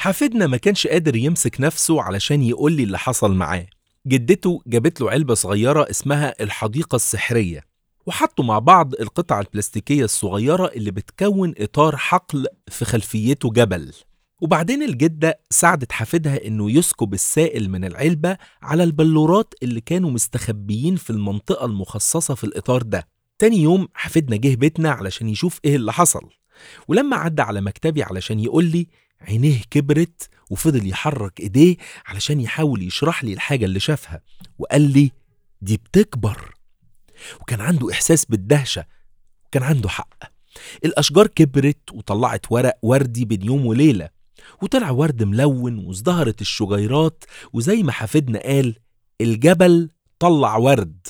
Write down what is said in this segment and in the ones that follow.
حفيدنا ما كانش قادر يمسك نفسه علشان يقول لي اللي حصل معاه جدته جابت له علبة صغيرة اسمها الحديقة السحرية وحطوا مع بعض القطع البلاستيكية الصغيرة اللي بتكون إطار حقل في خلفيته جبل وبعدين الجدة ساعدت حفيدها إنه يسكب السائل من العلبة على البلورات اللي كانوا مستخبيين في المنطقة المخصصة في الإطار ده تاني يوم حفيدنا جه بيتنا علشان يشوف إيه اللي حصل ولما عدى على مكتبي علشان يقول لي عينيه كبرت وفضل يحرك ايديه علشان يحاول يشرح لي الحاجة اللي شافها وقال لي دي بتكبر وكان عنده إحساس بالدهشة وكان عنده حق الأشجار كبرت وطلعت ورق وردي بين يوم وليلة وطلع ورد ملون وازدهرت الشجيرات وزي ما حفيدنا قال الجبل طلع ورد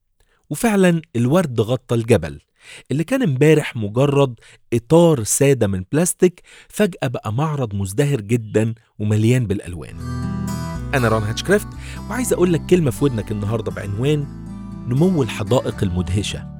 وفعلا الورد غطى الجبل اللي كان امبارح مجرد إطار سادة من بلاستيك فجأة بقى معرض مزدهر جدا ومليان بالألوان أنا ران هاتشكرافت وعايز أقول لك كلمة في ودنك النهاردة بعنوان نمو الحدائق المدهشة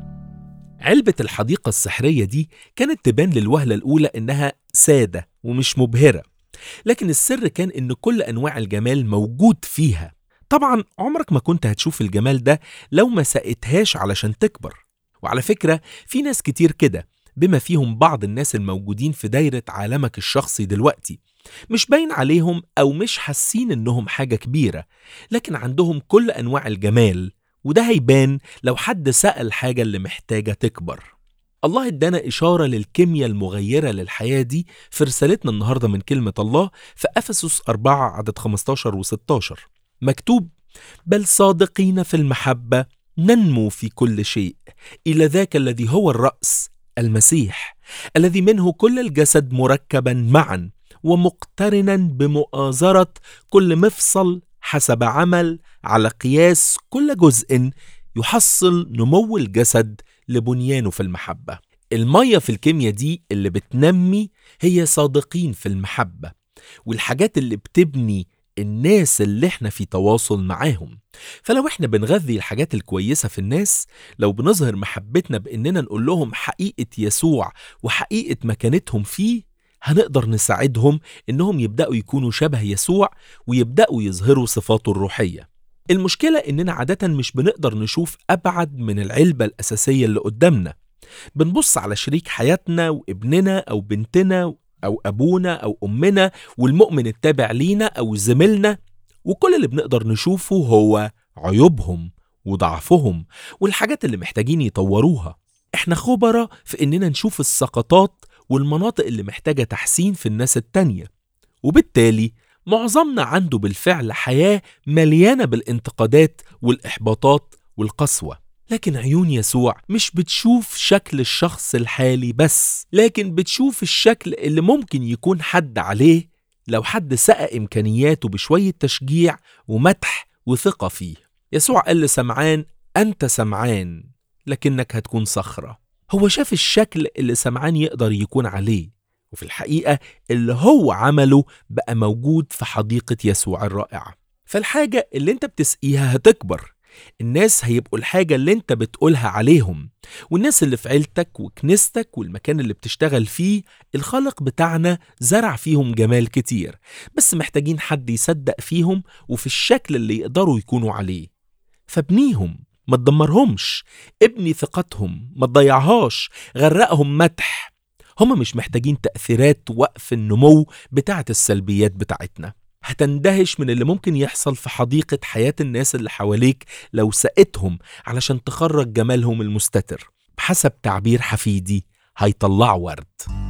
علبة الحديقة السحرية دي كانت تبان للوهلة الأولى إنها سادة ومش مبهرة لكن السر كان إن كل أنواع الجمال موجود فيها طبعا عمرك ما كنت هتشوف الجمال ده لو ما سقتهاش علشان تكبر وعلى فكرة في ناس كتير كده بما فيهم بعض الناس الموجودين في دايرة عالمك الشخصي دلوقتي مش باين عليهم أو مش حاسين إنهم حاجة كبيرة لكن عندهم كل أنواع الجمال وده هيبان لو حد سأل الحاجة اللي محتاجة تكبر الله ادانا إشارة للكيمياء المغيرة للحياة دي في رسالتنا النهاردة من كلمة الله في أفسس 4 عدد 15 و16 مكتوب بل صادقين في المحبة ننمو في كل شيء إلى ذاك الذي هو الرأس المسيح الذي منه كل الجسد مركبا معا ومقترنا بمؤازرة كل مفصل حسب عمل على قياس كل جزء يحصل نمو الجسد لبنيانه في المحبة المية في الكيمياء دي اللي بتنمي هي صادقين في المحبة والحاجات اللي بتبني الناس اللي احنا في تواصل معاهم فلو احنا بنغذي الحاجات الكويسة في الناس لو بنظهر محبتنا باننا نقول لهم حقيقة يسوع وحقيقة مكانتهم فيه هنقدر نساعدهم انهم يبدأوا يكونوا شبه يسوع ويبدأوا يظهروا صفاته الروحية المشكلة اننا عادة مش بنقدر نشوف ابعد من العلبة الاساسية اللي قدامنا بنبص على شريك حياتنا وابننا او بنتنا أو أبونا أو أمنا والمؤمن التابع لينا أو زميلنا وكل اللي بنقدر نشوفه هو عيوبهم وضعفهم والحاجات اللي محتاجين يطوروها احنا خبرة في اننا نشوف السقطات والمناطق اللي محتاجة تحسين في الناس التانية وبالتالي معظمنا عنده بالفعل حياة مليانة بالانتقادات والإحباطات والقسوة لكن عيون يسوع مش بتشوف شكل الشخص الحالي بس لكن بتشوف الشكل اللي ممكن يكون حد عليه لو حد سقى إمكانياته بشوية تشجيع ومدح وثقة فيه يسوع قال لسمعان أنت سمعان لكنك هتكون صخرة هو شاف الشكل اللي سمعان يقدر يكون عليه وفي الحقيقة اللي هو عمله بقى موجود في حديقة يسوع الرائعة فالحاجة اللي انت بتسقيها هتكبر الناس هيبقوا الحاجة اللي انت بتقولها عليهم والناس اللي في عيلتك وكنيستك والمكان اللي بتشتغل فيه الخالق بتاعنا زرع فيهم جمال كتير بس محتاجين حد يصدق فيهم وفي الشكل اللي يقدروا يكونوا عليه فابنيهم ما تدمرهمش ابني ثقتهم ما تضيعهاش غرقهم مدح هما مش محتاجين تأثيرات وقف النمو بتاعة السلبيات بتاعتنا هتندهش من اللي ممكن يحصل في حديقة حياة الناس اللي حواليك لو سقتهم علشان تخرج جمالهم المستتر بحسب تعبير حفيدي هيطلعوا ورد